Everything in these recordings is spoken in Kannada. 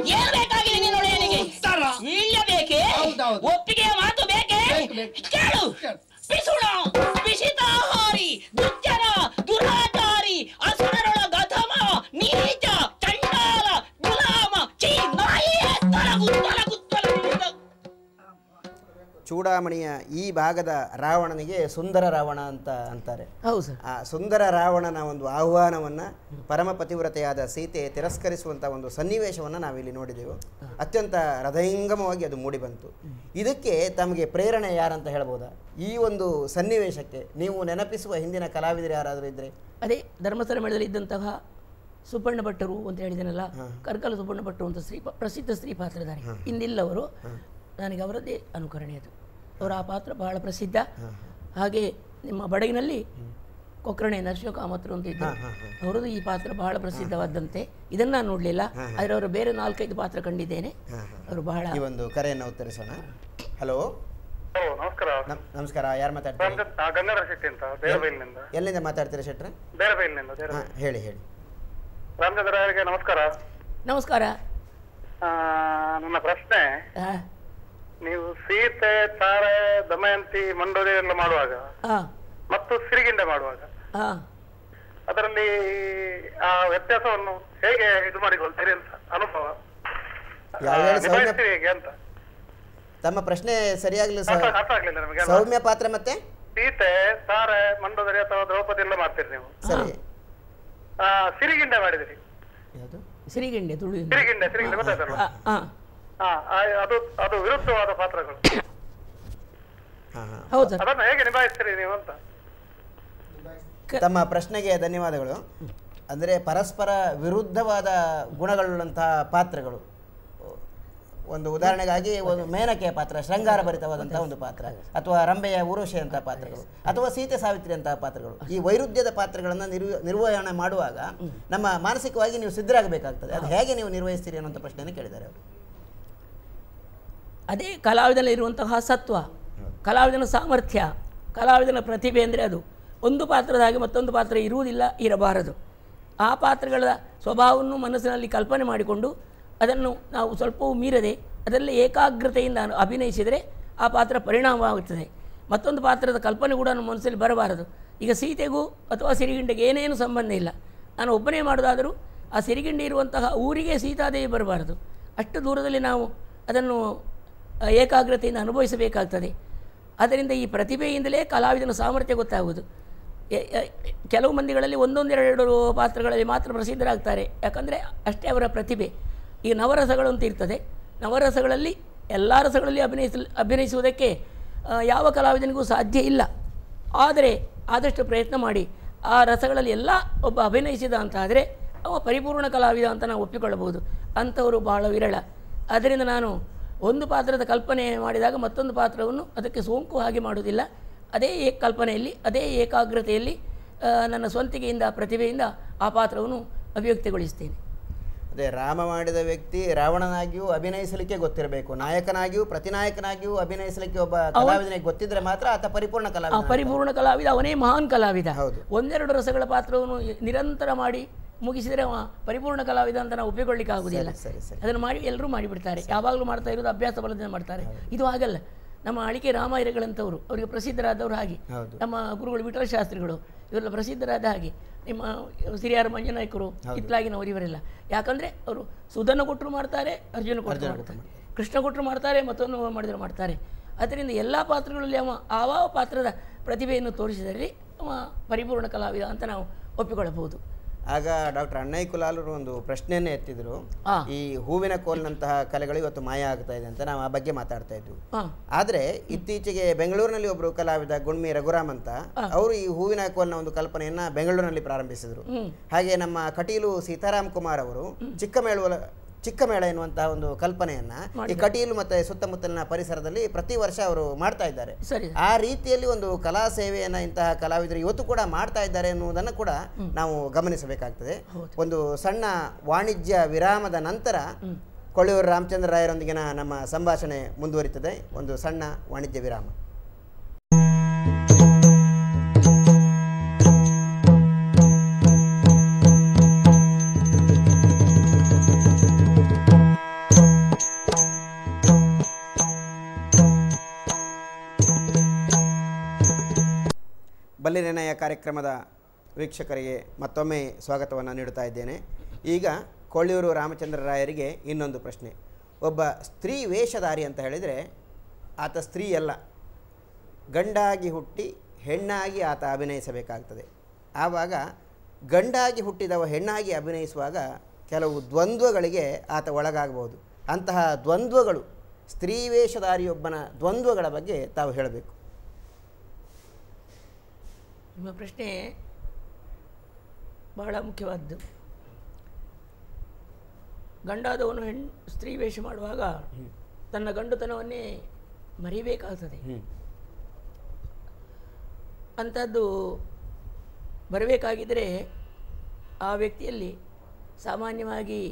ಏನ್ ಬೇಕಾಗಿದೆ ನಿನ್ನ ಒಡೆಯನಿಗೆ ಉತ್ತರ. ಇಲ್ಲ ಬೇಕೆ ಹೌದೌದು. ಒಪ್ಪಿಗೆಯ ಮಾತು ಬೇಕೆ ಬೇಕು, ಬೇಕು. ಕೇಳು ಕೇಳು. ಪಿಸುಣ ಪಿಸಿತಾಹಾರಿ ದುರ್ಜನ ದುರಾಚಾರಿ ಅಸುರರೊಳ ಗಧಮ ನೀಚ ಚಂಡಾಲ ಗುಲಾಮ ಚೀ ನಾಯಿ ತೊಲಗು ತೊಲಗು ತೊಲಗು ಚೂಡಾಮಣಿಯ ಈ ಭಾಗದ ರಾವಣನಿಗೆ ಸುಂದರ ರಾವಣ ಅಂತ ಅಂತಾರೆ ಹೌದು ಸರ್ ಆ ಸುಂದರ ರಾವಣನ ಒಂದು ಆಹ್ವಾನವನ್ನು ಪರಮ ಪತಿವ್ರತೆಯಾದ ಸೀತೆ ತಿರಸ್ಕರಿಸುವಂಥ ಒಂದು ಸನ್ನಿವೇಶವನ್ನು ನಾವಿಲ್ಲಿ ನೋಡಿದೆವು ಅತ್ಯಂತ ಹೃದಯಂಗಮವಾಗಿ ಅದು ಮೂಡಿಬಂತು ಇದಕ್ಕೆ ತಮಗೆ ಪ್ರೇರಣೆ ಯಾರಂತ ಹೇಳ್ಬೋದಾ ಈ ಒಂದು ಸನ್ನಿವೇಶಕ್ಕೆ ನೀವು ನೆನಪಿಸುವ ಹಿಂದಿನ ಕಲಾವಿದರು ಯಾರಾದರೂ ಇದ್ದರೆ ಅದೇ ಧರ್ಮಸ್ಥಳ ಮೇಳದಲ್ಲಿ ಇದ್ದಂತಹ ಸುಬ್ಬಣ್ಣ ಭಟ್ಟರು ಅಂತ ಹೇಳಿದನಲ್ಲ ಕರ್ಕಲ ಸುಬ್ಬಣ್ಣ ಭಟ್ಟರು ಅಂತ ಸ್ತ್ರೀ ಪ್ರಸಿದ್ಧ ಸ್ತ್ರೀ ಪಾತ್ರಧಾರಿ ಇಂದಿಲ್ಲವರು ನನಗೆ ಅವರದ್ದೇ ಅನುಕರಣೆ ಅದು ಅವರ ಆ ಪಾತ್ರ ಬಹಳ ಪ್ರಸಿದ್ಧ ಹಾಗೆ ನಿಮ್ಮ ಬಡಗಿನಲ್ಲಿ ಕೊಕ್ಕರಣೆ ನರಸಿಂಹ ಕಾಮತ್ರು ಅಂತ ಇದ್ದರು ಅವರದ್ದು ಈ ಪಾತ್ರ ಬಹಳ ಪ್ರಸಿದ್ಧವಾದಂತೆ ಇದನ್ನ ನಾನು ನೋಡಲಿಲ್ಲ ಆದರೆ ಅವರು ಬೇರೆ ನಾಲ್ಕೈದು ಪಾತ್ರ ಕಂಡಿದ್ದೇನೆ ಅವರು ಬಹಳ ಈ ಒಂದು ಕರೆಯನ್ನು ಉತ್ತರಿಸೋಣ ಹಲೋ ಹಲೋ ನಮಸ್ಕಾರ ನಮ್- ನಮಸ್ಕಾರ ಯಾರು ಮಾತಾಡ್ತೀರಿ ರಾಮಚಂದ್ರ- ಆ, ಗಂಗಾಧರ ಶೆಟ್ಟಿ ಅಂತ ಬೇರಬೈಲಿನಿಂದ ಎಲ್ಲಿಂದ ಮಾತಾಡ್ತೀರಾ ಶೆಟ್ರೆ ಬೇರಬೈಲಿನಿಂದ ಬೇರೆ ಹಾಂ ಹೇಳಿ ಹೇಳಿ ರಾಮಚಂದ್ರ ಅವರಿಗೆ ನಮಸ್ಕಾರ ನಮಸ್ಕಾರ ಆ, ನನ್ನ ಪ್ರಶ್ನೆ ಆ, ನೀವು ಸೀತೆ ತಾರೆ ದಮಯಂತಿ ಮಂಡೋರಿ ಎಲ್ಲ ಮಾಡುವಾಗ ಆ, ಮತ್ತು ಸಿರಿಗಿಂಡೆ ಮಾಡುವಾಗ ಆ. ಅದರಲ್ಲಿ ಆ ವ್ಯತ್ಯಾಸವನ್ನು ಹೇಗೆ ಇದು ಮಾಡಿಕೊಳ್ತೀರಿ ಅಂತ ಅನುಭವ ಆ, ಯಾವ ಹೇಳಿ ಸೌಮ್ಯ ನಿಭಾಯಿಸ್ತೀರಿ ಹೇಗೆ ಅಂತ ತಮ್ಮ ಪ್ರಶ್ನೆ ಸರಿಯಾಗಲಿ ಅರ್ಥ ಅರ್ಥ ಆಗ್ಲಿಲ್ಲ ನಮಗೆ ಸೌಮ್ಯ ಪಾತ್ರ ಮತ್ತೆ ಸೀತೆ ತಾರೆ ಮಂಡೋದರಿ ಅಥವಾ ದ್ರೌಪದಿ ಎಲ್ಲ ಮಾಡ್ತೀರಿ ನೀವು ಸರಿ ಆ, ಸಿರಿಗಿಂಡೆ ಮಾಡಿದಿರಿ ಯಾವುದು ಸಿರಿಗೆಂಡೆ ತುಳು ಸಿರಿಗಿಂಡೆ ಸಿರಿಗಿಂಡೆ ಗೊತ್ತಾಯ್ತಲ್ಲ ಆ, ಹಾ ಆ- ಅದು ಅದು ವಿರುದ್ಧವಾದ ಪಾತ್ರಗಳು ಹಾಂ ಹಾಂ ಹೌದು ಸರ್ ಅದನ್ನ ಹೇಗೆ ನಿಭಾಯಿಸ್ತೀರಿ ನೀವು ಅಂತ ತಮ್ಮ ಪ್ರಶ್ನೆಗೆ ಧನ್ಯವಾದಗಳು ಅಂದರೆ ಪರಸ್ಪರ ವಿರುದ್ಧವಾದ ಗುಣಗಳುಳ್ಳಂತಹ ಪಾತ್ರಗಳು ಒಂದು ಉದಾಹರಣೆಗಾಗಿ ಒಂದು ಮೇನಕೆಯ ಪಾತ್ರ ಶೃಂಗಾರ ಭರಿತವಾದಂತಹ ಒಂದು ಪಾತ್ರ ಅಥವಾ ರಂಬೆಯ ಊರ್ವಶಿಯಂತಹ ಪಾತ್ರಗಳು ಅಥವಾ ಸೀತೆ ಸಾವಿತ್ರಿ ಅಂತಹ ಪಾತ್ರಗಳು ಈ ವೈರುಧ್ಯದ ಪಾತ್ರಗಳನ್ನು ನಿರ್ವ ನಿರ್ವಹಣೆ ಮಾಡುವಾಗ ನಮ್ಮ ಮಾನಸಿಕವಾಗಿ ನೀವು ಸಿದ್ಧರಾಗಬೇಕಾಗ್ತದೆ ಅದು ಹೇಗೆ ನೀವು ನಿರ್ವಹಿಸ್ತೀರಿ ಅನ್ನೋಂಥ ಪ್ರಶ್ನೆಯನ್ನು ಕೇಳಿದ್ದಾರೆ ಅವರು ಅದೇ ಕಲಾವಿದನಲ್ಲಿ ಇರುವಂತಹ ಸತ್ವ ಕಲಾವಿದನ ಸಾಮರ್ಥ್ಯ ಕಲಾವಿದನ ಪ್ರತಿಭೆ ಅಂದರೆ ಅದು ಒಂದು ಪಾತ್ರದ ಹಾಗೆ ಮತ್ತೊಂದು ಪಾತ್ರ ಇರುವುದಿಲ್ಲ ಇರಬಾರದು ಆ ಪಾತ್ರಗಳ ಸ್ವಭಾವವನ್ನು ಮನಸ್ಸಿನಲ್ಲಿ ಕಲ್ಪನೆ ಮಾಡಿಕೊಂಡು ಅದನ್ನು ನಾವು ಸ್ವಲ್ಪವೂ ಮೀರದೆ ಅದರಲ್ಲಿ ಏಕಾಗ್ರತೆಯಿಂದ ಅನು- ಅಭಿನಯಿಸಿದರೆ ಆ ಪಾತ್ರ ಪರಿಣಾಮವಾಗುತ್ತದೆ ಮತ್ತೊಂದು ಪಾತ್ರದ ಕಲ್ಪನೆ ಕೂಡ ನಮ್ಮ ಮನಸ್ಸಲ್ಲಿ ಬರಬಾರದು ಈಗ ಸೀತೆಗೂ ಅಥವಾ ಸಿರಿಗಿಂಡೆಗೆ ಏನೇನು ಸಂಬಂಧ ಇಲ್ಲ ನಾನು ಒಬ್ಬನೇ ಮಾಡೋದಾದರೂ ಆ ಸಿರಿಗಿಂಡೆ ಇರುವಂತಹ ಊರಿಗೆ ಸೀತಾದೇವಿ ಬರಬಾರದು ಅಷ್ಟು ದೂರದಲ್ಲಿ ನಾವು ಅದನ್ನು ಆ, ಏಕಾಗ್ರತೆಯಿಂದ ಅನುಭವಿಸಬೇಕಾಗ್ತದೆ ಆದ್ದರಿಂದ ಈ ಪ್ರತಿಭೆಯಿಂದಲೇ ಕಲಾವಿದನ ಸಾಮರ್ಥ್ಯ ಗೊತ್ತಾಗುವುದು ಎ- ಎ- ಕೆಲವು ಮಂದಿಗಳಲ್ಲಿ ಒಂದೊಂದೆರಡು ಪಾತ್ರಗಳಲ್ಲಿ ಮಾತ್ರ ಪ್ರಸಿದ್ಧರಾಗ್ತಾರೆ ಯಾಕಂದರೆ ಅಷ್ಟೇ ಅವರ ಪ್ರತಿಭೆ ಈಗ ನವರಸಗಳು ಅಂತ ಇರ್ತದೆ ನವರಸಗಳಲ್ಲಿ ಎಲ್ಲ ರಸಗಳಲ್ಲಿ ಅಭಿನಯಿಸ ಅಭಿನಯಿಸುವುದಕ್ಕೆ ಆ, ಯಾವ ಕಲಾವಿದನಿಗೂ ಸಾಧ್ಯ ಇಲ್ಲ ಆದರೆ ಆದಷ್ಟು ಪ್ರಯತ್ನ ಮಾಡಿ ಆ ರಸಗಳಲ್ಲಿ ಎಲ್ಲ ಒಬ್ಬ ಅಭಿನಯಿಸಿದ ಅಂತ ಆದರೆ ಅವ ಪರಿಪೂರ್ಣ ಕಲಾವಿದ ಅಂತ ನಾವು ಒಪ್ಪಿಕೊಳ್ಳಬಹುದು ಅಂಥವರು ಬಹಳ ವಿರಳ ಆದ್ದರಿಂದ ನಾನು ಒಂದು ಪಾತ್ರದ ಕಲ್ಪನೆ ಮಾಡಿದಾಗ ಮತ್ತೊಂದು ಪಾತ್ರವನ್ನು ಅದಕ್ಕೆ ಸೋಂಕು ಹಾಗೆ ಮಾಡುವುದಿಲ್ಲ ಅದೇ ಏಕ ಕಲ್ಪನೆಯಲ್ಲಿ ಅದೇ ಏಕಾಗ್ರತೆಯಲ್ಲಿ ಆ, ನನ್ನ ಸ್ವಂತಿಕೆಯಿಂದ ಪ್ರತಿಭೆಯಿಂದ ಆ ಪಾತ್ರವನ್ನು ಅಭಿವ್ಯಕ್ತಿಗೊಳಿಸ್ತೇನೆ ಅದೇ ರಾಮ ಮಾಡಿದ ವ್ಯಕ್ತಿ ರಾವಣನಾಗಿಯೂ ಅಭಿನಯಿಸಲಿಕ್ಕೆ ಗೊತ್ತಿರಬೇಕು ನಾಯಕನಾಗಿಯೂ ಪ್ರತಿನಾಯಕನಾಗಿಯೂ ಅಭಿನಯಿಸಲಿಕ್ಕೆ ಒಬ್ಬ ಕಲಾವಿದನಿಗೆ ಗೊತ್ತಿದ್ರೆ ಮಾತ್ರ ಆತ ಪರಿಪೂರ್ಣ ಆ ಕಲಾವಿದ ಪರಿಪೂರ್ಣ ಕಲಾವಿದ ಅವನೇ ಮಹಾನ್ ಕಲಾವಿದ ಹೌದು. ಒಂದೆರಡು ರಸಗಳ ಪಾತ್ರವನ್ನು ನಿರಂತರ ಮಾಡಿ ಮುಗಿಸಿದರೆ ಅವ ಪರಿಪೂರ್ಣ ಕಲಾವಿದ ಅಂತ ನಾವು ಒಪ್ಪಿಕೊಳ್ಳಿಕ್ಕೆ ಆಗುವುದಿಲ್ಲ ಸರಿ, ಸರಿ. ಅದನ್ನು ಮಾಡಿ ಎಲ್ಲರೂ ಮಾಡಿಬಿಡ್ತಾರೆ ಯಾವಾಗಲೂ ಮಾಡ್ತಾ ಇರೋದು ಅಭ್ಯಾಸ ಬಲದಿಂದ ಮಾಡ್ತಾರೆ ಇದು ಹಾಗಲ್ಲ ನಮ್ಮ ಅಳಿಕೆ ರಾಮಾಯಣಗಳಂಥವ್ರು ಅವರಿಗೆ ಪ್ರಸಿದ್ಧರಾದವರು ಹಾಗೆ ಹೌದು. ನಮ್ಮ ಗುರುಗಳು ವಿಠಲ ಶಾಸ್ತ್ರಿಗಳು ಇವರೆಲ್ಲ ಪ್ರಸಿದ್ಧರಾದ ಹಾಗೆ ನಿಮ್ಮ ಸಿರಿಯಾರ ಮಂಜನಾಯಕರು ಇತ್ಲಾಗಿನವರು ಇವರೆಲ್ಲ ಯಾಕಂದರೆ ಅವರು ಸುಧನ ಕೊಟ್ಟರು ಮಾಡ್ತಾರೆ ಅರ್ಜುನ ಕೊಟ್ಟರು ಮಾಡ್ತಾರೆ ಕೃಷ್ಣ ಕೊಟ್ಟರು ಮಾಡ್ತಾರೆ ಮತ್ತೊಂದು ಮಾಡಿದ್ರು ಮಾಡ್ತಾರೆ ಅದರಿಂದ ಎಲ್ಲ ಪಾತ್ರಗಳಲ್ಲಿ ಅವ ಆವ ಪಾತ್ರದ ಪ್ರತಿಭೆಯನ್ನು ತೋರಿಸಿದಲ್ಲಿ ಅವ ಪರಿಪೂರ್ಣ ಕಲಾವಿದ ಅಂತ ನಾವು ಒಪ್ಪಿಕೊಳ್ಳಬಹುದು ಆಗ ಡಾಕ್ಟರ್ ಅಣ್ಣಯ್ಯ ಕುಲಾಲರು ಒಂದು ಪ್ರಶ್ನೆಯನ್ನೇ ಎತ್ತಿದ್ರು ಆ. ಈ ಹೂವಿನ ಕೋಲ್ನಂತಹ ಕಲೆಗಳು ಇವತ್ತು ಮಾಯ ಆಗ್ತಾ ಇದೆ ಅಂತ ನಾವು ಆ ಬಗ್ಗೆ ಮಾತಾಡ್ತಾ ಇದ್ವಿ ಹಾಂ ಆದರೆ ಇತ್ತೀಚೆಗೆ ಬೆಂಗಳೂರಿನಲ್ಲಿ ಒಬ್ಬರು ಕಲಾವಿದ ಗುಣ್ಮಿ ರಘುರಾಮ್ ಅಂತ ಅವರು ಈ ಹೂವಿನ ಕೋಲ್ನ ಒಂದು ಕಲ್ಪನೆಯನ್ನ ಬೆಂಗಳೂರಿನಲ್ಲಿ ಪ್ರಾರಂಭಿಸಿದರು ಹಾಗೆ ನಮ್ಮ ಕಟೀಲು ಸೀತಾರಾಮ್ ಕುಮಾರ್ ಅವರು ಚಿಕ್ಕಮೇಳ ಚಿಕ್ಕಮೇಳ ಎನ್ನುವಂತಹ ಒಂದು ಕಲ್ಪನೆಯನ್ನ ಈ ಕಟೀಲು ಮತ್ತೆ ಸುತ್ತಮುತ್ತಲಿನ ಪರಿಸರದಲ್ಲಿ ಪ್ರತಿ ವರ್ಷ ಅವರು ಮಾಡ್ತಾ ಇದ್ದಾರೆ ಸರಿ ಆ ರೀತಿಯಲ್ಲಿ ಒಂದು ಕಲಾ ಸೇವೆಯನ್ನ ಇಂತಹ ಕಲಾವಿದರು ಇವತ್ತು ಕೂಡ ಮಾಡ್ತಾ ಇದ್ದಾರೆ ಎನ್ನುವುದನ್ನು ಕೂಡ ನಾವು ಗಮನಿಸಬೇಕಾಗ್ತದೆ ಒಂದು ಸಣ್ಣ ವಾಣಿಜ್ಯ ವಿರಾಮದ ನಂತರ ಕೊಳ್ಳೂರು ರಾಮಚಂದ್ರ ರಾಯರೊಂದಿಗಿನ ನಮ್ಮ ಸಂಭಾಷಣೆ ಮುಂದುವರಿತದೆ ಒಂದು ಸಣ್ಣ ವಾಣಿಜ್ಯ ವಿರಾಮ ಕಾರ್ಯಕ್ರಮದ ವೀಕ್ಷಕರಿಗೆ ಮತ್ತೊಮ್ಮೆ ಸ್ವಾಗತವನ್ನು ನೀಡುತ್ತಾ ಇದ್ದೇನೆ ಈಗ ಕೊಳ್ಳೂರು ರಾಮಚಂದ್ರ ರಾಯರಿಗೆ ಇನ್ನೊಂದು ಪ್ರಶ್ನೆ ಒಬ್ಬ ಸ್ತ್ರೀ ವೇಷಧಾರಿ ಅಂತ ಹೇಳಿದರೆ ಆತ ಸ್ತ್ರೀ ಅಲ್ಲ ಗಂಡಾಗಿ ಹುಟ್ಟಿ ಹೆಣ್ಣಾಗಿ ಆತ ಅಭಿನಯಿಸಬೇಕಾಗ್ತದೆ ಆವಾಗ ಗಂಡಾಗಿ ಹುಟ್ಟಿದವ ಹೆಣ್ಣಾಗಿ ಅಭಿನಯಿಸುವಾಗ ಕೆಲವು ದ್ವಂದ್ವಗಳಿಗೆ ಆತ ಒಳಗಾಗಬಹುದು ಅಂತಹ ದ್ವಂದ್ವಗಳು ಸ್ತ್ರೀ ವೇಷಧಾರಿಯೊಬ್ಬನ ದ್ವಂದ್ವಗಳ ಬಗ್ಗೆ ತಾವು ಹೇಳಬೇಕು ನಿಮ್ಮ ಪ್ರಶ್ನೆ ಬಹಳ ಮುಖ್ಯವಾದ್ದು ಗಂಡಾದವನು ಹೆಣ್ಣು ಸ್ತ್ರೀ ವೇಷ ಮಾಡುವಾಗ ತನ್ನ ಗಂಡುತನವನ್ನೇ ಮರಿಬೇಕಾಗ್ತದೆ ಅಂಥದ್ದು ಬರಬೇಕಾಗಿದ್ದರೆ ಆ ವ್ಯಕ್ತಿಯಲ್ಲಿ ಸಾಮಾನ್ಯವಾಗಿ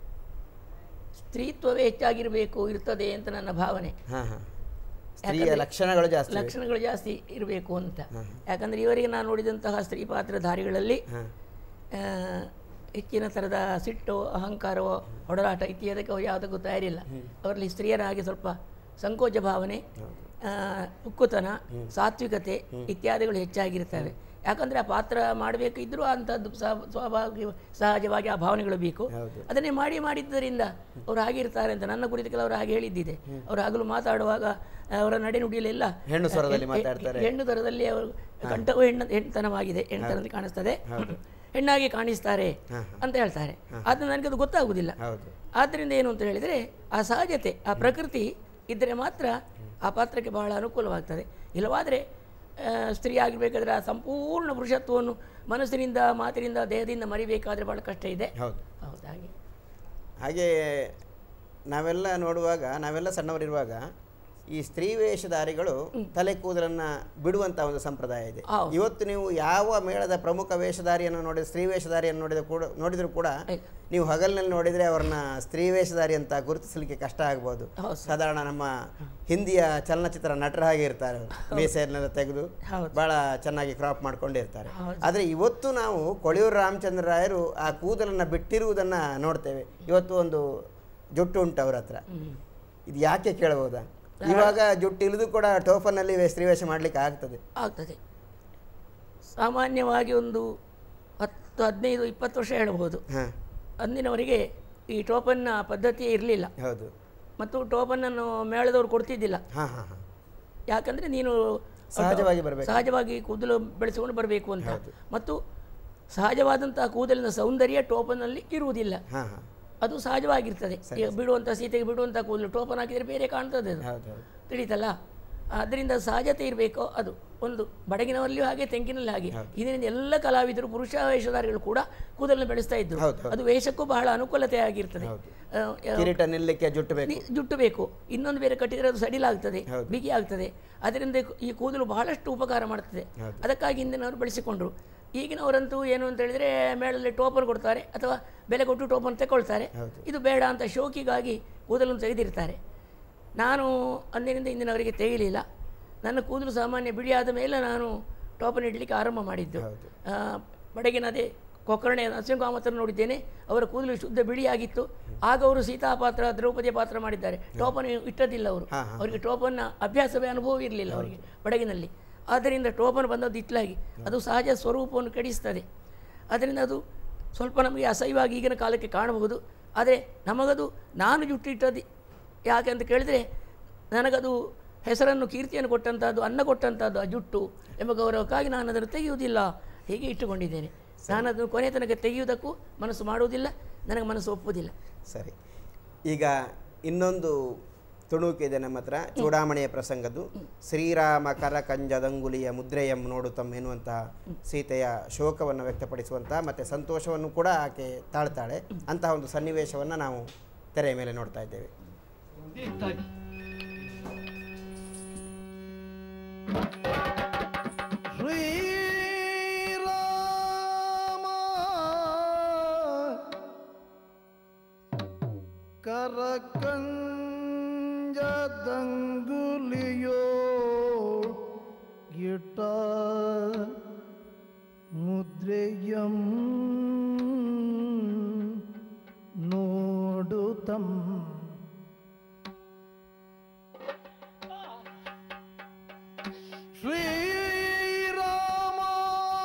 ಸ್ತ್ರೀತ್ವವೇ ಹೆಚ್ಚಾಗಿರಬೇಕು ಇರ್ತದೆ ಅಂತ ನನ್ನ ಭಾವನೆ ಹಾಂ ಹಾಂ ಸ್ತ್ರೀಯ ಯಾಕಂದ್ರೆ ಲಕ್ಷಣಗಳು ಜಾಸ್ತಿ ಬೇಕು. ಲಕ್ಷಣಗಳು ಜಾಸ್ತಿ ಇರಬೇಕು ಅಂತ ಯಾಕಂದರೆ ಇವರಿಗೆ ನಾನು ನೋಡಿದಂತಹ ಸ್ತ್ರೀ ಪಾತ್ರಧಾರಿಗಳಲ್ಲಿ ಹಾಂ ಆ, ಹೆಚ್ಚಿನ ಥರದ ಸಿಟ್ಟು ಅಹಂಕಾರವೋ ಹೊಡರಾಟ ಇತ್ಯಾದಕ್ಕೆ ಅವ್ರು ಯಾವುದಕ್ಕೂ ತಯಾರಿಲ್ಲ ಅವರಲ್ಲಿ ಸ್ತ್ರೀಯರ ಹಾಗೆ ಸ್ವಲ್ಪ ಸಂಕೋಚ ಭಾವನೆ ಆ, ಉಕ್ಕುತನ ಸಾತ್ವಿಕತೆ ಇತ್ಯಾದಿಗಳು ಹೆಚ್ಚಾಗಿರ್ತವೆ ಯಾಕಂದರೆ ಆ ಪಾತ್ರ ಮಾಡಬೇಕಿದ್ರೂ ಅಂಥದ್ದು ಸ್ವ- ಸ್ವಾಭಾವಿಕ ಸಹಜವಾಗಿ ಆ ಭಾವನೆಗಳು ಬೇಕು ಹೌದು. ಅದನ್ನೇ ಮಾಡಿ ಮಾಡಿದ್ದರಿಂದ ಅವ್ರು ಹಾಗಿರ್ತಾರೆ ಅಂತ ನನ್ನ ಕುರಿತು ಕೆಲವರು ಹಾಗೆ ಹೇಳಿದ್ದಿದೆ ಅವರು ಹಗಲು ಮಾತಾಡುವಾಗ ಅವರ ನಡೆನುಡಿಯಲ್ಲೆಲ್ಲ ಹೆಣ್ಣು ಸ್ವರದಲ್ಲಿ ಹೆ- ಮಾತಾಡ್ತಾರೆ. ಹೆಣ್ಣು ದರದಲ್ಲಿ ಅವರು ಕಂಠವು ಹೆಣ್ಣು ಹೆಣ್ಣುತನವಾಗಿದೆ ಹೆಣ್ಣುತನದಲ್ಲಿ ಕಾಣಿಸ್ತದೆ ಹೆಣ್ಣಾಗಿ ಕಾಣಿಸ್ತಾರೆ ಅಂತ ಹೇಳ್ತಾರೆ ಆದರೆ ನನಗೆ ಅದು ಗೊತ್ತಾಗುವುದಿಲ್ಲ ಹೌದು ಆದ್ದರಿಂದ ಏನು ಅಂತ ಹೇಳಿದರೆ ಆ ಸಹಜತೆ ಆ ಪ್ರಕೃತಿ ಇದ್ದರೆ ಮಾತ್ರ ಆ ಪಾತ್ರಕ್ಕೆ ಬಹಳ ಅನುಕೂಲವಾಗ್ತದೆ ಇಲ್ಲವಾದರೆ ಆ, ಸ್ತ್ರೀ ಆಗಿರಬೇಕಾದ್ರೆ ಆ ಸಂಪೂರ್ಣ ಪುರುಷತ್ವವನ್ನು ಮನಸ್ಸಿನಿಂದ ಮಾತಿನಿಂದ ದೇಹದಿಂದ ಮರಿಬೇಕಾದ್ರೆ ಬಹಳ ಕಷ್ಟ ಇದೆ ಹೌದು ಹೌದು ಹಾಗೆ ಹಾಗೆ ನಾವೆಲ್ಲ ನೋಡುವಾಗ ನಾವೆಲ್ಲ ಸಣ್ಣವರಿರುವಾಗ ಈ ಸ್ತ್ರೀ ವೇಷಧಾರಿಗಳು ತಲೆ ಕೂದಲನ್ನು ಬಿಡುವಂಥ ಒಂದು ಸಂಪ್ರದಾಯ ಇದೆ ಹೌದು. ಇವತ್ತು ನೀವು ಯಾವ ಮೇಳದ ಪ್ರಮುಖ ವೇಷಧಾರಿಯನ್ನು ನೋಡಿದ ಸ್ತ್ರೀ ವೇಷಧಾರಿಯನ್ನು ನೋಡಿದ ಕೂಡ ನೋಡಿದರೂ ಕೂಡ ಆಯ್ತು. ನೀವು ಹಗಲಿನಲ್ಲಿ ನೋಡಿದರೆ ಅವ್ರನ್ನ ಸ್ತ್ರೀ ವೇಷಧಾರಿ ಅಂತ ಗುರುತಿಸಲಿಕ್ಕೆ ಕಷ್ಟ ಆಗ್ಬೋದು ಹೌದು ಸರ್. ಸಾಧಾರಣ ನಮ್ಮ ಹಿಂದಿಯ ಚಲನಚಿತ್ರ ನಟರ ಹಾಗೆ ಇರ್ತಾರೆ ಅವ್ರು. ಮೀಸೆಯನ್ನೆಲ್ಲ ತೆಗೆದು ಹೌದು. ಬಹಳ ಚೆನ್ನಾಗಿ ಕ್ರಾಪ್ ಮಾಡ್ಕೊಂಡಿರ್ತಾರೆ ಹೌದು. ಆದರೆ ಇವತ್ತು ನಾವು ಕೊಳೆಯೂರು ರಾಮಚಂದ್ರ ರಾಯರು ಆ ಕೂದಲನ್ನು ಬಿಟ್ಟಿರುವುದನ್ನು ನೋಡ್ತೇವೆ ಇವತ್ತು ಒಂದು ಜುಟ್ಟು ಉಂಟು ಅವ್ರ ಹತ್ರ ಇದು ಯಾಕೆ ಕೇಳಬಹುದಾ ಇವಾಗ ಜುಟ್ಟು ಇಳಿದು ಕೂಡ ಟೋಫನ್ನಲ್ಲಿ ಸ್ತ್ರೀವೇಷ ಮಾಡಲಿಕ್ಕೆ ಆಗ್ತದೆ ಆಗ್ತದೆ ಸಾಮಾನ್ಯವಾಗಿ ಒಂದು ಹತ್ತು ಹದಿನೈದು ಇಪ್ಪತ್ತು ವರ್ಷ ಹೇಳಬಹುದು ಹಾಂ ಅಂದಿನವರಿಗೆ ಈ ಟೋಪನ್ನ ಪದ್ಧತಿ ಇರಲಿಲ್ಲ ಹೌದು ಮತ್ತು ಟೋಪನ್ನನ್ನು ಮೇಳದವ್ರು ಕೊಡ್ತಿದ್ದಿಲ್ಲ ಹಾಂ ಹಾಂ ಹಾಂ ಯಾಕಂದರೆ ನೀನು ಸಹಜವಾಗಿ ಬರ್ಬೇಕು. ಸಹಜವಾಗಿ ಕೂದಲು ಬೆಳೆಸಿಕೊಂಡು ಬರಬೇಕು ಅಂತ ಮತ್ತು ಸಹಜವಾದಂತಹ ಕೂದಲಿನ ಸೌಂದರ್ಯ ಟೋಪನಲ್ಲಿ ಇರುವುದಿಲ್ಲ ಹಾಂ ಹಾಂ ಅದು ಸಹಜವಾಗಿರ್ತದೆ ಈಗ ಬಿಡುವಂಥ ಸೀತೆಗೆ ಬಿಡುವಂಥ ಕೂದಲು ಟೋಪನ್ ಹಾಕಿದರೆ ಬೇರೆ ಕಾಣ್ತದೆ ಅದು ಹೌದು ಹೌದು ತಿಳಿತಲ್ಲ ಅದರಿಂದ ಸಹಜತೆ ಇರಬೇಕು ಅದು ಒಂದು ಬಡಗಿನವಲ್ಲಿಯೂ ಹಾಗೆ ತೆಂಕಿನಲ್ಲಿ ಹಾಗೆ ಇದರಿಂದ ಎಲ್ಲ ಕಲಾವಿದರು ಪುರುಷ ವೇಷಧಾರಿಗಳು ಕೂಡ ಕೂದಲನ್ನು ಬೆಳೆಸ್ತಾ ಇದ್ರು ಹೌದು, ಹೌದು. ಅದು ವೇಷಕ್ಕೂ ಬಹಳ ಅನುಕೂಲತೆ ಆಗಿರ್ತದೆ ಹೌದು. ಆ, ಆ, ಕಿರೀಟ ನಿಲ್ಲಕ್ಕೆ ಜುಟ್ಟು ಬೇಕು ನಿ- ಜುಟ್ಟು ಬೇಕು ಇನ್ನೊಂದು ಬೇರೆ ಕಟ್ಟಿದರೆ ಅದು ಸಡಿಲಾಗ್ತದೆ ಹೌದು. ಬಿಗಿ ಆಗ್ತದೆ ಅದರಿಂದ ಈ ಕೂದಲು ಬಹಳಷ್ಟು ಉಪಕಾರ ಮಾಡ್ತದೆ ಹೌದು. ಅದಕ್ಕಾಗಿ ಹಿಂದಿನವರು ಬೆಳೆಸಿಕೊಂಡ್ರು ಈಗಿನವರಂತೂ ಏನು ಅಂತ ಹೇಳಿದರೆ ಮೇಳಲ್ಲಿ ಟೋಪನ್ ಕೊಡ್ತಾರೆ ಅಥವಾ ಬೆಲೆ ಕೊಟ್ಟು ಟೋಪನ್ ತಗೊಳ್ತಾರೆ ಹೌದು. ಇದು ಬೇಡ ಅಂತ ಶೋಕಿಗಾಗಿ ಕೂದಲನ್ನು ತೆಗೆದಿರ್ತಾರೆ ನಾನು ಅಂದಿನಿಂದ ಇಂದಿನವರಿಗೆ ತೆಗಿಲಿಲ್ಲ ನನ್ನ ಕೂದಲು ಸಾಮಾನ್ಯ ಬಿಳಿಯಾದ ಮೇಲೆ ನಾನು ಟೋಪನ್ ಇಡಲಿಕ್ಕೆ ಆರಂಭ ಮಾಡಿದ್ದು ಹೌದು. ಆ, ಬಡಗಿನ ಅದೇ ಕೊಕ್ಕರ್ಣೆ ನರಸಿಂಹಕಾಮತರು ನೋಡಿದ್ದೇನೆ ಅವರ ಕೂದಲು ಶುದ್ಧ ಬಿಳಿಯಾಗಿತ್ತು ಆಗ ಅವರು ಸೀತಾ ಪಾತ್ರ ದ್ರೌಪದಿಯ ಪಾತ್ರ ಮಾಡಿದ್ದಾರೆ ಟೋಪನ್ ಇಟ್ಟದಿಲ್ಲ ಅವರು ಹಾ, ಹಾ. ಅವರಿಗೆ ಟೋಪನ್ನ ಅಭ್ಯಾಸವೇ ಅನುಭವ ಇರಲಿಲ್ಲ ಅವರಿಗೆ ಬಡಗಿನಲ್ಲಿ ಆದ್ದರಿಂದ ಟೋಪನ್ ಬಂದದ್ದು ಇಟ್ಲಾಗಿ ಅದು ಸಹಜ ಸ್ವರೂಪವನ್ನು ಕೆಡಿಸ್ತದೆ ಅದರಿಂದ ಅದು ಸ್ವಲ್ಪ ನಮಗೆ ಅಸಹ್ಯವಾಗಿ ಈಗಿನ ಕಾಲಕ್ಕೆ ಕಾಣಬಹುದು ಆದರೆ ನಮಗದು ನಾನು ಜುಟ್ಟಿಟ್ಟದ್ದು ಯಾಕೆ ಅಂತ ಕೇಳಿದರೆ ನನಗದು ಹೆಸರನ್ನು ಕೀರ್ತಿಯನ್ನು ಕೊಟ್ಟಂಥದ್ದು ಅನ್ನ ಕೊಟ್ಟಂಥದ್ದು ಆ ಜುಟ್ಟು ಎಂಬ ಗೌರವಕ್ಕಾಗಿ ನಾನು ಅದನ್ನು ತೆಗೆಯುವುದಿಲ್ಲ ಹೀಗೆ ಇಟ್ಟುಕೊಂಡಿದ್ದೇನೆ ನಾನು ಅದನ್ನು ಕೊನೆ ತನಕ ತೆಗೆಯುವುದಕ್ಕೂ ಮನಸ್ಸು ಮಾಡುವುದಿಲ್ಲ ನನಗೆ ಮನಸ್ಸು ಒಪ್ಪುವುದಿಲ್ಲ ಸರಿ ಈಗ ಇನ್ನೊಂದು ತುಣುಕಿದೆ ನಮ್ಮ ಹತ್ರ ಚೂಡಾಮಣಿಯ ಪ್ರಸಂಗದ್ದು ಶ್ರೀರಾಮ ಕರಕಂಜದಂಗುಲಿಯ ಮುದ್ರೆಯಂ ನೋಡುತ್ತಂ ಎನ್ನುವಂತಹ ಸೀತೆಯ ಶೋಕವನ್ನು ವ್ಯಕ್ತಪಡಿಸುವಂತಹ ಮತ್ತು ಸಂತೋಷವನ್ನು ಕೂಡ ಆಕೆ ತಾಳ್ತಾಳೆ ಅಂತಹ ಒಂದು ಸನ್ನಿವೇಶವನ್ನು ನಾವು ತೆರೆಯ ಮೇಲೆ ನೋಡ್ತಾ ಇದ್ದೇವೆ ಶ್ರೀರಾಮ ಕರಕಂಜದಂಗುಲಿಯೋ ಇಟ ಮುದ್ರೆಯಂ ನೋಡುತ್ತಂ ಶ್ರೀರಾಮ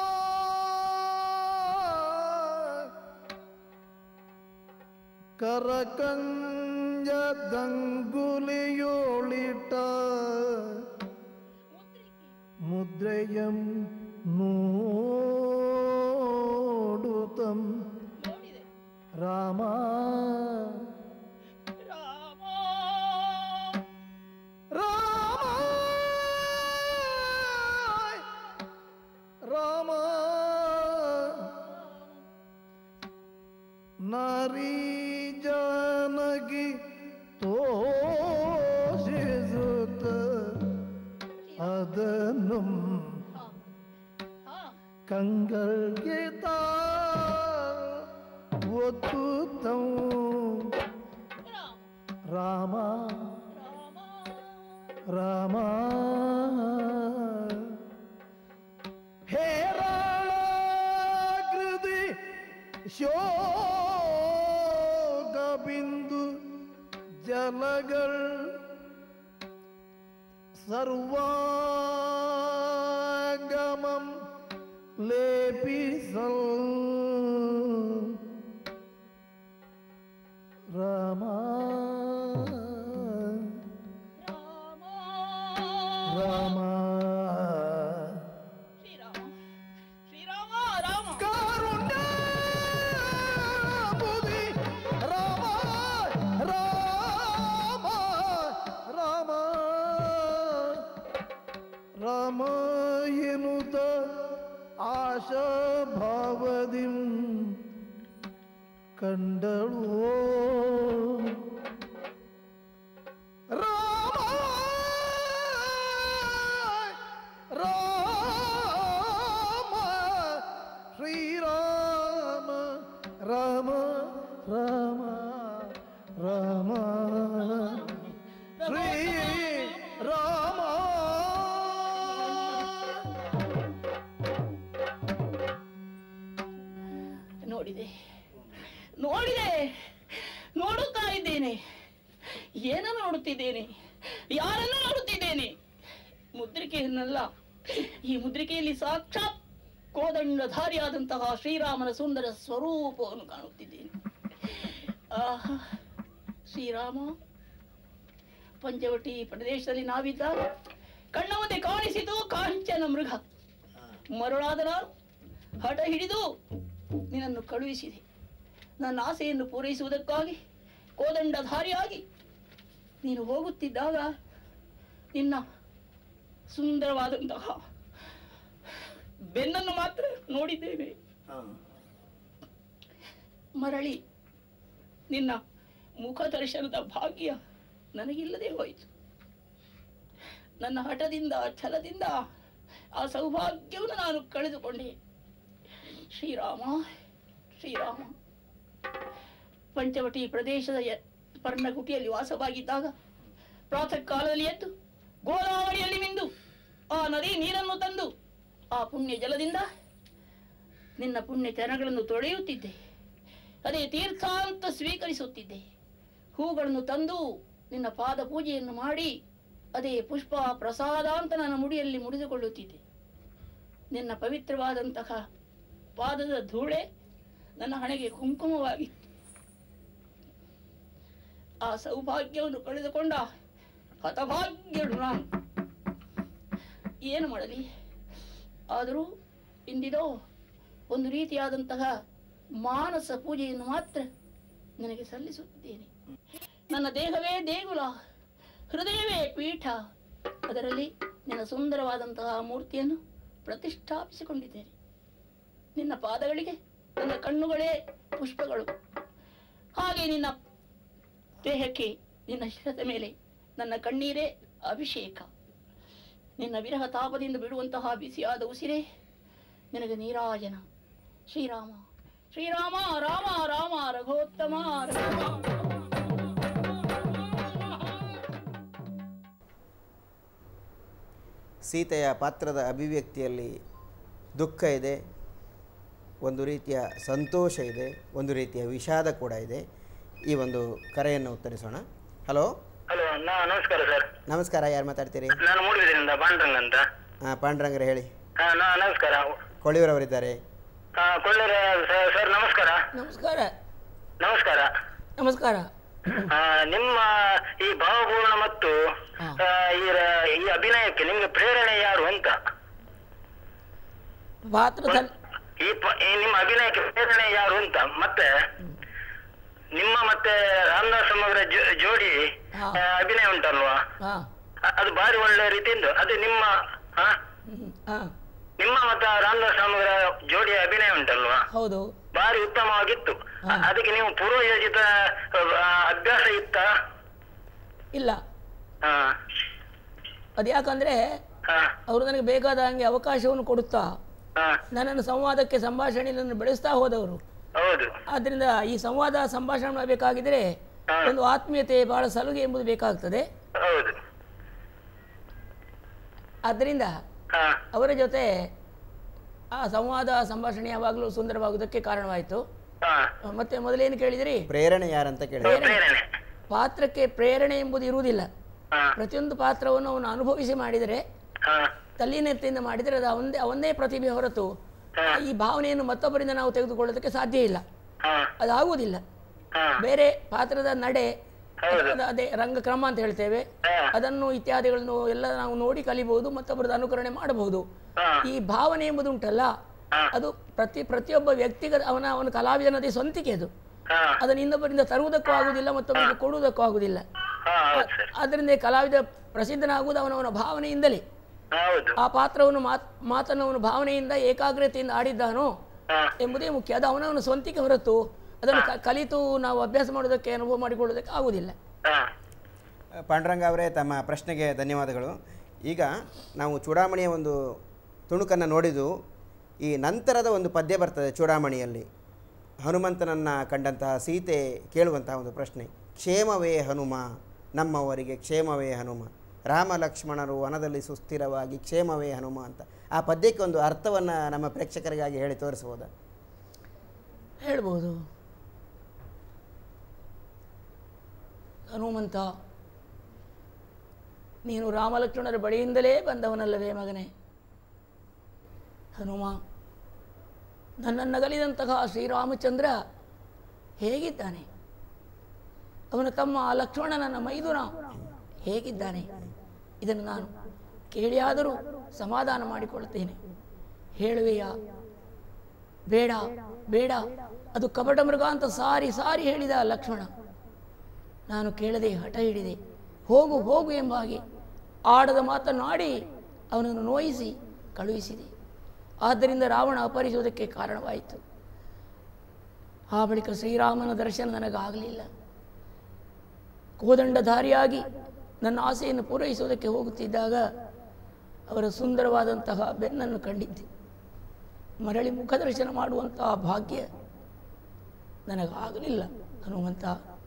കരകഞ്ചതങ്കുലിയോളിട്ട മുദ്രയം നോടുതം ನೋಡಿದೆ ರಾಮ ರಾಮ ರಾಮ ರಾಮ ನಾರಿ ಜಾನಗಿ ತೋಷಿಸುತ್ತ ಅದನ್ನು ಹಾ ಕಂಗಳಿಗೆ ತಾ ಒತ್ತುತ್ತಂ ರಾಮ ರಾಮ ರಾಮ ರಾಮ ಹೇರಾಳಾಕೃತಿ ಶೋಕ ಬಿಂದು ಜಲಗಳ ಸರ್ವಾಗಮಂ ಲೇಪಿಸಲ್ ರಾಮ ರಾಮ ರಾಮ ಶ್ರೀರಾಮ ಶ್ರೀರಾಮ ರಾಮ ಕಾರುಣ್ಯ ಬುಧಿ ರಾಮ ರಾಮ ರಾಮ ರಾಮ ಎನ್ನುತ್ತ ಆಶಾ ಭಾವದಿಂ ಕಂಡಳು ರಾಮ ರಾಮ ಶ್ರೀರಾಮ ರಾಮ ರಾಮ ರಾಮ ಶ್ರೀ ರಾಮ ನೋಡಿದೆ ನೋಡಿದೆ ನೋಡುತ್ತಾ ಇದ್ದೇನೆ ಏನನ್ನು ನೋಡುತ್ತಿದ್ದೇನೆ ಯಾರನ್ನು ನೋಡುತ್ತಿದ್ದೇನೆ ಮುದ್ರಿಕೆಯನ್ನಲ್ಲ ಈ ಮುದ್ರಿಕೆಯಲ್ಲಿ ಸಾಕ್ಷಾತ್ ಕೋದಂಡಧಾರಿಯಾದಂತಹ ಶ್ರೀರಾಮನ ಸುಂದರ ಸ್ವರೂಪವನ್ನು ಕಾಣುತ್ತಿದ್ದೇನೆ ಆಹಾ ಶ್ರೀರಾಮ ಪಂಚವಟಿ ಪ್ರದೇಶದಲ್ಲಿ ನಾವಿದ್ದಾಗ ಕಣ್ಣ ಮುಂದೆ ಕಾಣಿಸಿತು ಕಾಂಚನ ಮೃಗ ಮರುಳಾದ ನಾನು ಹಠ ಹಿಡಿದು ನಿನ್ನನ್ನು ಕಳುಹಿಸಿದೆ ನನ್ನ ಆಸೆಯನ್ನು ಪೂರೈಸುವುದಕ್ಕಾಗಿ ಕೋದಂಡಧಾರಿಯಾಗಿ ನೀನು ಹೋಗುತ್ತಿದ್ದಾಗ ನಿನ್ನ ಸುಂದರವಾದಂತಹ ಬೆನ್ನನ್ನು ಮಾತ್ರ ನೋಡಿದ್ದೇನೆ ಮರಳಿ ನಿನ್ನ ಮುಖ ದರ್ಶನದ ಭಾಗ್ಯ ನನಗಿಲ್ಲದೆ ಹೋಯಿತು ನನ್ನ ಹಠದಿಂದ ಛಲದಿಂದ ಆ ಸೌಭಾಗ್ಯವನ್ನು ನಾನು ಕಳೆದುಕೊಂಡೆ ಶ್ರೀರಾಮ ಶ್ರೀರಾಮ ಪಂಚವಟಿ ಪ್ರದೇಶದ ಯ- ಪರ್ಣಗುಟಿಯಲ್ಲಿ ವಾಸವಾಗಿದ್ದಾಗ ಪ್ರಾತಃ ಕಾಲದಲ್ಲಿ ಎದ್ದು ಗೋದಾವರಿಯಲ್ಲಿ ಮಿಂದು ಆ ನದಿ ನೀರನ್ನು ತಂದು ಆ ಪುಣ್ಯ ಜಲದಿಂದ ನಿನ್ನ ಪುಣ್ಯ ಚರಣಗಳನ್ನು ತೊಳೆಯುತ್ತಿದ್ದೆ ಅದೇ ತೀರ್ಥ ಅಂತ ಸ್ವೀಕರಿಸುತ್ತಿದ್ದೆ ಹೂಗಳನ್ನು ತಂದು ನಿನ್ನ ಪಾದ ಪೂಜೆಯನ್ನು ಮಾಡಿ ಅದೇ ಪುಷ್ಪ ಪ್ರಸಾದ ಅಂತ ನನ್ನ ಮುಡಿಯಲ್ಲಿ ಮುಡಿದುಕೊಳ್ಳುತ್ತಿದ್ದೆ ನಿನ್ನ ಪವಿತ್ರವಾದಂತಹ ಪಾದದ ಧೂಳೆ ನನ್ನ ಹಣೆಗೆ ಕುಂಕುಮವಾಗಿತ್ತು ಆ ಸೌಭಾಗ್ಯವನ್ನು ಕಳೆದುಕೊಂಡ ಹತಭಾಗ್ಯಳು ನಾನು ಏನು ಮಾಡಲಿ ಆದರೂ ಇಂದಿದೋ ಒಂದು ರೀತಿಯಾದಂತಹ ಮಾನಸ ಪೂಜೆಯನ್ನು ಮಾತ್ರ ನನಗೆ ಸಲ್ಲಿಸುತ್ತಿದ್ದೇನೆ ನನ್ನ ದೇಹವೇ ದೇಗುಲ ಹೃದಯವೇ ಪೀಠ ಅದರಲ್ಲಿ ನಿನ್ನ ಸುಂದರವಾದಂತಹ ಮೂರ್ತಿಯನ್ನು ಪ್ರತಿಷ್ಠಾಪಿಸಿಕೊಂಡಿದ್ದೇನೆ ನಿನ್ನ ಪಾದಗಳಿಗೆ ನನ್ನ ಕಣ್ಣುಗಳೇ ಪುಷ್ಪಗಳು ಹಾಗೆ ನಿನ್ನ ದೇಹಕ್ಕೆ ನಿನ್ನ ಶಿರದ ಮೇಲೆ ನನ್ನ ಕಣ್ಣೀರೇ ಅಭಿಷೇಕ ನಿನ್ನ ವಿರಹ ತಾಪದಿಂದ ಬಿಡುವಂತಹ ಬಿಸಿಯಾದ ಉಸಿರೇ ನಿನಗೆ ನೀರಾಜನ ಶ್ರೀರಾಮ ಶ್ರೀರಾಮ ರಾಮ ರಾಮ ರಘೋತ್ತಮ ರಘುರಾಮ. ಸೀತೆಯ ಪಾತ್ರದ ಅಭಿವ್ಯಕ್ತಿಯಲ್ಲಿ ದುಃಖ ಇದೆ ಒಂದು ರೀತಿಯ ಸಂತೋಷ ಇದೆ ಒಂದು ರೀತಿಯ ವಿಷಾದ ಕೂಡ ಇದೆ ಈ ಒಂದು ಕರೆಯನ್ನು ಉತ್ತರಿಸೋಣ ಹಲೋ ಹಲೋ ನಾ ನಮಸ್ಕಾರ ಸರ್ ನಮಸ್ಕಾರ ಯಾರು ಮಾತಾಡ್ತೀರಿ ನಾನು ಮೂಡಿದ್ರಿಂದ ಪಾಂಡ್ರಂಗ್ ಅಂತ ಹಾಂ ಪಾಂಡ್ರಂಗರ ಹೇಳಿ ಹಾ ನಾ ನಮಸ್ಕಾರ ಕೊಳಿಯೂರವರಿದ್ದಾರೆ ಹಾ ಕೊಳ್ಳೂರ ಸರ್ ಸರ್ ನಮಸ್ಕಾರ ನಮಸ್ಕಾರ ನಮಸ್ಕಾರ ನಮಸ್ಕಾರ ಆ, ನಿಮ್ಮ ಈ ಭಾವಪೂರ್ಣ ಮತ್ತು ಹಾ. ಆ, ಈ ರ- ಈ ಅಭಿನಯಕ್ಕೆ ನಿಮ್ಗೆ ಪ್ರೇರಣೆ ಯಾರು ಅಂತ ಪಾತ್ರ ತನ್ ಈ ಪ- ಈ ನಿಮ್ಮ ಅಭಿನಯಕ್ಕೆ ಪ್ರೇರಣೆ ಯಾರು ಅಂತ ಮತ್ತೆ ನಿಮ್ಮ ಮತ್ತೆ ರಾಮದಾಸ್ ಸಮಗ್ರ ಜೋ- ಜೋಡಿ ಹಾ. ಆ, ಅಭಿನಯ ಉಂಟಲ್ವಾ ಹಾ ಅ- ಅದು ಬಾರಿ ಒಳ್ಳೆ ರೀತಿಯಿಂದ ಅದು ನಿಮ್ಮ ಹಾ ಹ್ಮ್. ಹಾ ನಿಮ್ಮ ಮತ್ತೆ ರಾಮದಾಸ್ ಸಮಗ್ರ ಜೋಡಿಯ ಅಭಿನಯ ಉಂಟಲ್ವಾ ಹೌದು ಬಾರಿ ಉತ್ತಮವಾಗಿತ್ತು ಹಾ. ಅ- ಅದಕ್ಕೆ ನೀವು ಪೂರ್ವಯೋಜಿತ ಆ, ಅಭ್ಯಾಸ ಇತ್ತ ಇಲ್ಲ ಹಾ ಅದು ಯಾಕಂದ್ರೆ ಹಾ ಅವರು ನನಗೆ ಬೇಕಾದ ಹಾಗೆ ಅವಕಾಶವನ್ನು ಕೊಡುತ್ತಾ ಹಾ ನನ್ನನ್ನು ಸಂವಾದಕ್ಕೆ ಸಂಭಾಷಣೆಯನ್ನು ಬೆಳೆಸ್ತಾ ಹೋದವರು ಹೌದು ಆದ್ದರಿಂದ ಈ ಸಂವಾದ ಸಂಭಾಷಣೆ ಮಾಡಬೇಕಾಗಿದ್ರೆ ಹಾ. ಒಂದು ಆತ್ಮೀಯತೆ ಬಹಳ ಸಲುಗೆ ಎಂಬುದು ಬೇಕಾಗ್ತದೆ ಹೌದು ಆದ್ದರಿಂದ ಹಾ ಅವರ ಜೊತೆ ಆ ಸಂವಾದ ಸಂಭಾಷಣೆ ಯಾವಾಗಲೂ ಸುಂದರವಾಗುವುದಕ್ಕೆ ಕಾರಣವಾಯಿತು ಹಾ ಮತ್ತೆ ಮೊದಲೇನು ಕೇಳಿದಿರಿ ಪ್ರೇರಣೆ ಯಾರಂತ ಕೇಳಿದ್ರೆ ಪ್ರೇರಣೆ ಪಾತ್ರಕ್ಕೆ ಪ್ರೇರಣೆ ಎಂಬುದು ಇರುವುದಿಲ್ಲ ಹಾ ಪ್ರತಿಯೊಂದು ಪಾತ್ರವನ್ನು ಅವನು ಅನುಭವಿಸಿ ಮಾಡಿದರೆ ಹಾ ತಲ್ಲಿನೆತ್ತಿಂದ ಮಾಡಿದರೆ ಅದು ಅವಂದೇ ಅವಂದೇ ಪ್ರತಿಭೆ ಹೊರತು ಈ ಭಾವನೆಯನ್ನು ಮತ್ತೊಬ್ಬರಿಂದ ನಾವು ತೆಗೆದುಕೊಳ್ಳೋದಕ್ಕೆ ಸಾಧ್ಯ ಇಲ್ಲ ಹಾ ಅದಾಗುವುದಿಲ್ಲ ಹಾ ಬೇರೆ ಪಾತ್ರದ ನಡೆ ಹೌದು. ಅಥವಾ ಅದೇ ರಂಗಕ್ರಮ ಅಂತ ಹೇಳ್ತೇವೆ ಹಾ. ಅದನ್ನು ಇತ್ಯಾದಿಗಳನ್ನು ಎಲ್ಲ ನಾವು ನೋಡಿ ಕಲಿಬಹುದು ಮತ್ತೊಬ್ಬರದ ಅನುಕರಣೆ ಮಾಡಬಹುದು ಹಾ. ಈ ಭಾವನೆ ಎಂಬುದು ಉಂಟಲ್ಲ ಹಾ. ಅದು ಪ್ರತಿ ಪ್ರತಿಯೊಬ್ಬ ವ್ಯಕ್ತಿಗ ಅವನ ಅವನ ಕಲಾವಿದನದೇ ಸ್ವಂತಿಕೆ ಅದು ಹಾ ಅದನ್ನು ಇನ್ನೊಬ್ಬರಿಂದ ತರುವುದಕ್ಕೂ ಆಗುವುದಿಲ್ಲ ಮತ್ತೊಬ್ಬರಿಗೆ ಕೊಡುವುದಕ್ಕೂ ಆಗುವುದಿಲ್ಲ ಹಾ ಹೌದು ಸರ್ ಆದ್ದರಿಂದ ಈ ಕಲಾವಿದ ಪ್ರಸಿದ್ಧನಾಗುವುದು ಅವನವನ ಭಾವನೆಯಿಂದಲೇ ಹೌದು ಆ ಪಾತ್ರವನ್ನು ಮಾತ್ ಮಾತನ್ನು ಅವನು ಭಾವನೆಯಿಂದ ಏಕಾಗ್ರತೆಯಿಂದ ಆಡಿದ್ದಾನೋ ಹಾ ಎಂಬುದೇ ಮುಖ್ಯ ಅದು ಅವನವನ ಸ್ವಂತಿಕೆ ಹೊರತು ಅದನ್ನು ಕ- ಕಲಿತು ನಾವು ಅಭ್ಯಾಸ ಮಾಡೋದಕ್ಕೆ ಅನುಭವ ಮಾಡಿಕೊಳ್ಳೋದಕ್ಕೆ ಆಗುವುದಿಲ್ಲ ಹಾ ಪಾಂಡುರಂಗ ಅವರೇ ತಮ್ಮ ಪ್ರಶ್ನೆಗೆ ಧನ್ಯವಾದಗಳು ಈಗ ನಾವು ಚೂಡಾಮಣಿಯ ಒಂದು ತುಣುಕನ್ನು ನೋಡಿದ್ದು ಈ ನಂತರದ ಒಂದು ಪದ್ಯ ಬರ್ತದೆ ಚೂಡಾಮಣಿಯಲ್ಲಿ ಹನುಮಂತನನ್ನು ಕಂಡಂತಹ ಸೀತೆ ಕೇಳುವಂತಹ ಒಂದು ಪ್ರಶ್ನೆ ಕ್ಷೇಮವೇ ಹನುಮ ನಮ್ಮವರಿಗೆ ಕ್ಷೇಮವೇ ಹನುಮ ರಾಮ ಲಕ್ಷ್ಮಣರು ವನದಲ್ಲಿ ಸುಸ್ಥಿರವಾಗಿ ಕ್ಷೇಮವೇ ಹನುಮ ಅಂತ ಆ ಪದ್ಯಕ್ಕೆ ಒಂದು ಅರ್ಥವನ್ನು ನಮ್ಮ ಪ್ರೇಕ್ಷಕರಿಗಾಗಿ ಹೇಳಿ ತೋರಿಸ್ಬೋದಾ ಹೇಳ್ಬೋದು ಹನುಮಂತ ನೀನು ರಾಮಲಕ್ಷ್ಮಣರ ಬಳಿಯಿಂದಲೇ ಬಂದವನಲ್ಲವೇ ಮಗನೇ ಹನುಮ ನನ್ನನ್ನಗಲಿದಂತಹ ಶ್ರೀರಾಮಚಂದ್ರ ಹೇಗಿದ್ದಾನೆ ಅವನ ತಮ್ಮ ಲಕ್ಷ್ಮಣನನ್ನ ಮೈದುನ ಹೇಗಿದ್ದಾನೆ ಇದನ್ನು ನಾನು ಕೇಳಿಯಾದರೂ ಸಮಾಧಾನ ಮಾಡಿಕೊಳ್ಳುತ್ತೇನೆ ಹೇಳುವೆಯಾ ಬೇಡ ಬೇಡ ಅದು ಕಪಟ ಮೃಗ ಅಂತ ಸಾರಿ ಸಾರಿ ಹೇಳಿದ ಲಕ್ಷ್ಮಣ ನಾನು ಕೇಳದೆ ಹಠ ಹಿಡಿದೆ ಹೋಗು ಹೋಗು ಎಂಬ ಹಾಗೆ ಆಡದ ಮಾತನ್ನಾಡಿ ಅವನನ್ನು ನೋಯಿಸಿ ಕಳುಹಿಸಿದೆ ಆದ್ದರಿಂದ ರಾವಣ ಅಪಹರಿಸುವುದಕ್ಕೆ ಕಾರಣವಾಯಿತು ಆ ಬಳಿಕ ಶ್ರೀರಾಮನ ದರ್ಶನ ನನಗಾಗಲಿಲ್ಲ ಕೋದಂಡಧಾರಿಯಾಗಿ ನನ್ನ ಆಸೆಯನ್ನು ಪೂರೈಸುವುದಕ್ಕೆ ಹೋಗುತ್ತಿದ್ದಾಗ ಅವರ ಸುಂದರವಾದಂತಹ ಬೆನ್ನನ್ನು ಕಂಡಿದ್ದೆ ಮರಳಿ ಮುಖದರ್ಶನ ಮಾಡುವಂತಹ ಭಾಗ್ಯ ನನಗಾಗಲಿಲ್ಲ ಹನುಮಂತ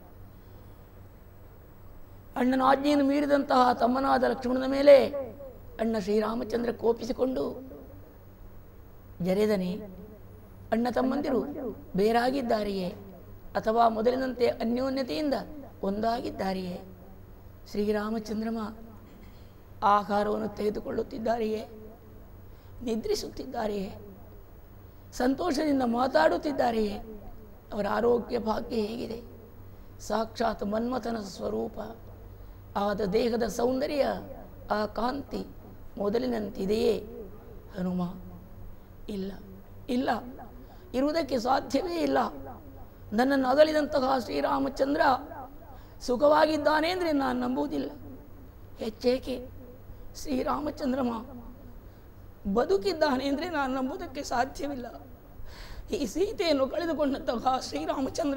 ಅಣ್ಣನ ಆಜ್ಞೆಯನ್ನು ಮೀರಿದಂತಹ ತಮ್ಮನಾದ ಲಕ್ಷ್ಮಣನ ಮೇಲೆ ಅಣ್ಣ ಶ್ರೀರಾಮಚಂದ್ರ ಕೋಪಿಸಿಕೊಂಡು ಜರೆದನೆ ಅಣ್ಣ ತಮ್ಮಂದಿರು ಬೇರಾಗಿದ್ದಾರೆಯೇ ಅಥವಾ ಮೊದಲಿನಂತೆ ಅನ್ಯೋನ್ಯತೆಯಿಂದ ಒಂದಾಗಿದ್ದಾರೆಯೇ ಶ್ರೀರಾಮಚಂದ್ರಮ ಆಹಾರವನ್ನು ತೆಗೆದುಕೊಳ್ಳುತ್ತಿದ್ದಾರೆಯೇ ನಿದ್ರಿಸುತ್ತಿದ್ದಾರೆಯೇ ಸಂತೋಷದಿಂದ ಮಾತಾಡುತ್ತಿದ್ದಾರೆಯೇ ಅವರ ಆರೋಗ್ಯ ಭಾಗ್ಯ ಹೇಗಿದೆ ಸಾಕ್ಷಾತ್ ಮನ್ಮಥನ ಸ್ವರೂಪ ಆದ ದೇಹದ ಸೌಂದರ್ಯ ಆ ಕಾಂತಿ ಮೊದಲಿನಂತಿದೆಯೇ ಹನುಮ ಇಲ್ಲ ಇಲ್ಲ ಇರುವುದಕ್ಕೆ ಸಾಧ್ಯವೇ ಇಲ್ಲ ನನ್ನನ್ನು ಅಗಲಿದಂತಹ ಶ್ರೀರಾಮಚಂದ್ರ ಸುಖವಾಗಿದ್ದಾನೆ ಅಂದರೆ ನಾನು ನಂಬುವುದಿಲ್ಲ ಹೆಚ್ಚೇಕೆ ಶ್ರೀರಾಮಚಂದ್ರಮ ಬದುಕಿದ್ದಾನೆ ಅಂದರೆ ನಾನು ನಂಬುವುದಕ್ಕೆ ಸಾಧ್ಯವಿಲ್ಲ ಈ ಸೀತೆಯನ್ನು ಕಳೆದುಕೊಂಡಂತಹ ಶ್ರೀರಾಮಚಂದ್ರ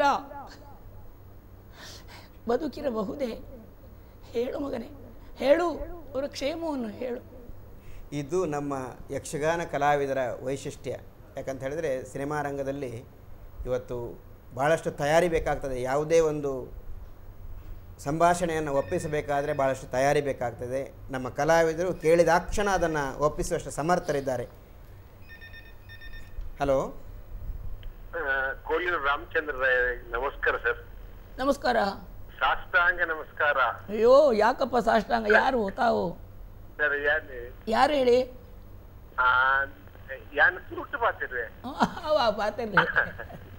ಬದುಕಿರಬಹುದೇ ಹೇಳು ಮಗನೇ ಹೇಳು ಅವರ ಕ್ಷೇಮವನ್ನು ಹೇಳು ಇದು ನಮ್ಮ ಯಕ್ಷಗಾನ ಕಲಾವಿದರ ವೈಶಿಷ್ಟ್ಯ ಯಾಕಂತ ಹೇಳಿದರೆ ಸಿನಿಮಾ ರಂಗದಲ್ಲಿ ಇವತ್ತು ಭಾಳಷ್ಟು ತಯಾರಿ ಬೇಕಾಗ್ತದೆ ಯಾವುದೇ ಒಂದು ಸಂಭಾಷಣೆಯನ್ನು ಒಪ್ಪಿಸಬೇಕಾದರೆ ಭಾಳಷ್ಟು ತಯಾರಿ ಬೇಕಾಗ್ತದೆ ನಮ್ಮ ಕಲಾವಿದರು ಕೇಳಿದಾಕ್ಷಣ ಅದನ್ನು ಒಪ್ಪಿಸುವಷ್ಟು ಸಮರ್ಥರಿದ್ದಾರೆ ಹಲೋ ಕೋಲಿಯೂರು ರಾಮಚಂದ್ರ ನಮಸ್ಕಾರ ಸರ್ ನಮಸ್ಕಾರ ಸಾಷ್ಟಾಂಗ ನಮಸ್ಕಾರ ಅಯ್ಯೋ ಯಾಕಪ್ಪ ಸಾಷ್ಟಾಂಗ ಯಾರು ತಾವು ಸರ್ ಯಾರು ಯಾರು ಹೇಳಿ ಯಾನ್ ತುರುಟ್ಟು ಪಾತಿರ್ವೆ ಅವ ಪಾತ್ರೆ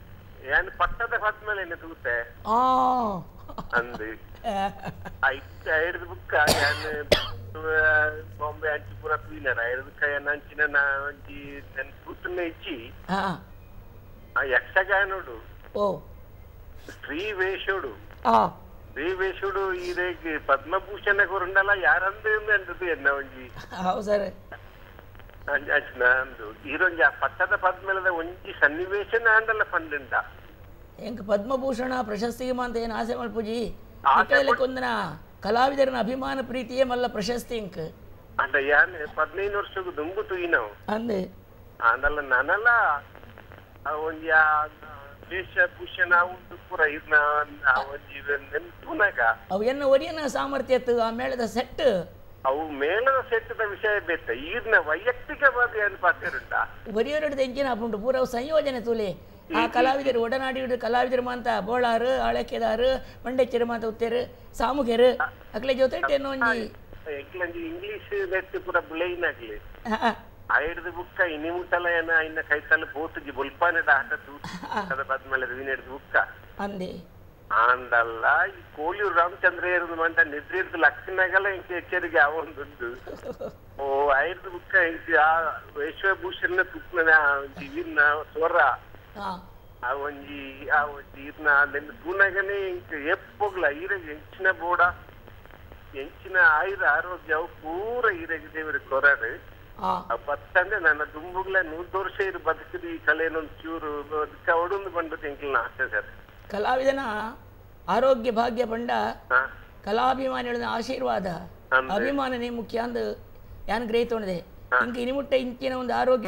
ಯಾನ್ ಪಟ್ಟದ ಪದ್ಮೇಲೆ ಎನ್ನ ತೂತೆ ಆ ಅಂದು ಐದು ಐದು ಬುಕ್ಕ ಯಾನ್ ಬಾಂಬೆ ಅಂಚಿ ಪೂರ ತೂಯಿನಾರ ಐದು ಬುಕ್ಕ ಯಾನ್ ಅಂಚಿನ ನಾ ಒಂಜಿ ನನ್ ಕೂತನ್ನ ಇಚ್ಚಿ ಹಾ ಆ ಯಕ್ಷಗಾನೋಡು ಓ ಸ್ತ್ರೀ ವೇಷೋಡು ಆ ಸ್ತ್ರೀ ವೇಷೋಡು ಈರೆಗ್ ಪದ್ಮಭೂಷಣ ಕೊರಂಡಲ್ಲ ಯಾರಂದು ಅಂದದು ಎನ್ನ ಒಂಜಿ ಹೌದು ಸರ್ ಅಂಚ ಅಂಚಿನ ಅಂದು ಈರೊಂಜಿ ಆ ಪಟ್ಟದ ಪದ್ಮೇಲದ ಒಂಜಿ ಸನ್ನಿವೇಶನ ಅಂಡಲ್ಲ ಪಂಡುಂಡ ಎಂಕ್ ಪದ್ಮಭೂಷಣ ಪ್ರಶಸ್ತಿಗೆ ಅಂತ ಏನು ಆಸೆ ಮಲ್ಪುಜಿ ಆಸೆ ಈ ಕೊಂದನ ಕಲಾವಿದರನ ಅಭಿಮಾನ ಪ್ರೀತಿಯೇ ಮಲ್ಲ ಪ್ರಶಸ್ತಿ ಇಂಕ್ ಅಂಡ ಯಾನ್ ಪದ್ನೈದು ವರ್ಷಕ್ಕೂ ದುಂಬು ತುಯಿನವು ಅಂದೆ ಆಂಡಲ್ಲ ನನಲ್ಲ ಆ ಒಂಜಿ ಆ ವೇಷಭೂಷಣ ಉಂಟು ಪೂರ ಇದ್ನ ಆ ಒಂಜಿ ನೆನ್ಪುನಾಗ ಅವು ಎನ್ನ ಒರಿಯನ ಸಾಮರ್ಥ್ಯತ್ತು ಆ ಮೇಳದ ಸೆಟ್ ಅವು ಮೇಲದ ಸೆಟ್ಟದ ವಿಷಯ ಬೇತ ಈರ್ನ ವೈಯಕ್ತಿಕವಾದ ಏನು ಪಾತ್ರರುಂಟ ಒರಿಯೋರಡ್ದು ಎಂಚಿನ ಆಪುಂಟು ಪೂರ ಅವು ಸಂಯೋಜನೆ ತುಲೆ ಆ ಕಲಾವಿದರು ಒಡನಾಡಿ ಕಲಾವಿದರು ಮಾಂತ ಬೋಳಾರು ಆಳಕೆದಾರು ಮಂಡೆಚ್ಚರು ಮಾತ ಉತ್ತೇರು ಸಾಮುಗೆರು ಅಕ್ಲೆ ಜೊತೆ ಏನೋ ಒಂಜಿ ಎಂಕ್ಲಂಜಿ ಇಂಗ್ಲಿಷ್ ನೆಟ್ ಪೂರ ಬುಲೈನಾಗ್ಲಿ ಹಾ, ಐಡ್ದು ಬುಕ್ಕ ಇನಿ ಮುಟ್ಟಲ ಏನ ಇನ್ನ ಕೈತಲ್ಲ ಬೋತುಜಿ ಬೊಲ್ಪಾನೆದ ಆಟ ತೂಕದ ಬದ್ಮೇಲೆ ವಿನೆಡ್ದು ಬುಕ್ಕ ಅಂದೆ ಆಂಡಲ್ಲ ಈ ಕೋಳಿಯೂರು ರಾಮಚಂದ್ರ ಇರುದು ಮಂಟ ನಿದ್ರೆ ಇರ್ದು ಲಕ್ಷಣಗಲ ಇಂಕ ಎಚ್ಚರಿಕೆ ಅವೊಂದುಂಟು ಓ ಐದು ಬುಕ್ಕ ಇಂಕ ಆ ವೇಷಭೂಷಣ ತುಪ್ಪನ ಇವಿನ ಸ್ವರ ಹಾ ಆ ಒಂಜಿ ಆ ಒಂಜಿ ಇರ್ನ ನೆನ್ನೆ ತೂನಗನೆ ಇಂಕ ಎಪ್ಪೊಗ್ಲ ಈರೆಗ್ ಎಂಚಿನ ಬೋಡ ಎಂಚಿನ ಆಯುಧ ಆರೋಗ್ಯ ಅವು ಪೂರ ಈರೆಗ್ ದೇವರ ಕೊರಡು ಹಾ ಆ ಬತ್ತಂದ್ರೆ ನನ್ನ ದುಂಬುಗ್ಲ ನೂರು ವರ್ಷ ಇರು ಬದುಕಿದ ಈ ಕಲೆನೊಂದು ಚೂರು ಅದಕ್ಕೆ ಅವಡೊಂದು ಬಂದು ಎಂಕ್ಲ ಆಸೆ ಸರ್ ಕಲಾವಿದನ ಆರೋಗ್ಯ ಭಾಗ್ಯ ಬಂಡ ಹಾ ಕಲಾಭಿಮಾನಿಗಳ ಆಶೀರ್ವಾದ ಅಂದೆ. ಅಭಿಮಾನನೇ ಮುಖ್ಯ ಅಂದು ಯಾನ್ ಗ್ರಹಿತೊಂಡಿದೆ ಇಂಕ ಇನಿಮುಟ್ಟ ಇಂಚಿನ ಒಂದು ಆರೋಗ್ಯ